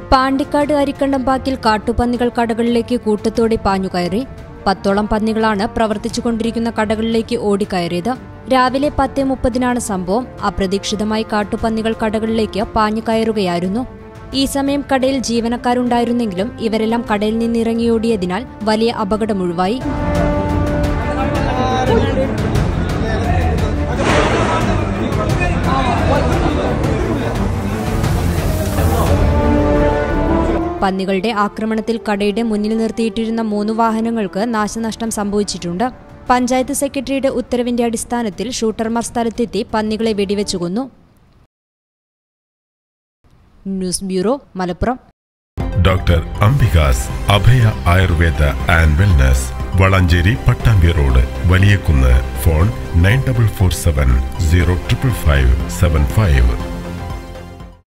പാണ്ടിക്കാട് അരിക്കണ്ടം പാക്കിൽ കാട്ടുപന്നികൾ കടകളിലേക്ക് കൂട്ടത്തോടെ പാഞ്ഞുകയറി പത്തോളം പന്നികളാണ് പ്രവർത്തിച്ചുകൊണ്ടിരിക്കുന്ന കടകളിലേക്ക് ഓടിക്കയറിയത് രാവിലെ പത്ത് മുപ്പതിനാണ് സംഭവം അപ്രതീക്ഷിതമായി കാട്ടുപന്നികൾ കടകളിലേക്ക് പാഞ്ഞു കയറുകയായിരുന്നു ഈ സമയം കടയിൽ ജീവനക്കാരുണ്ടായിരുന്നെങ്കിലും ഇവരെല്ലാം കടയിൽ നിന്നിറങ്ങിയോടിയതിനാൽ വലിയ അപകടമൊഴിവായി പന്നികളുടെ ആക്രമണത്തിൽ കടയുടെ മുന്നിൽ നിർത്തിയിട്ടിരുന്ന മൂന്ന് വാഹനങ്ങൾക്ക് നാശനഷ്ടം സംഭവിച്ചിട്ടുണ്ട് പഞ്ചായത്ത് സെക്രട്ടറിയുടെ ഉത്തരവിന്റെ അടിസ്ഥാനത്തിൽ ഷൂട്ടർമാർ സ്ഥലത്തെത്തി പന്നികളെ വെടിവെച്ചു കൊന്നു news bureau Malappuram doctor Ambika's Abhaya Ayurveda and wellness Valanchery Pattambi road Valiyakunnu phone nine double four seven zero triple five seven five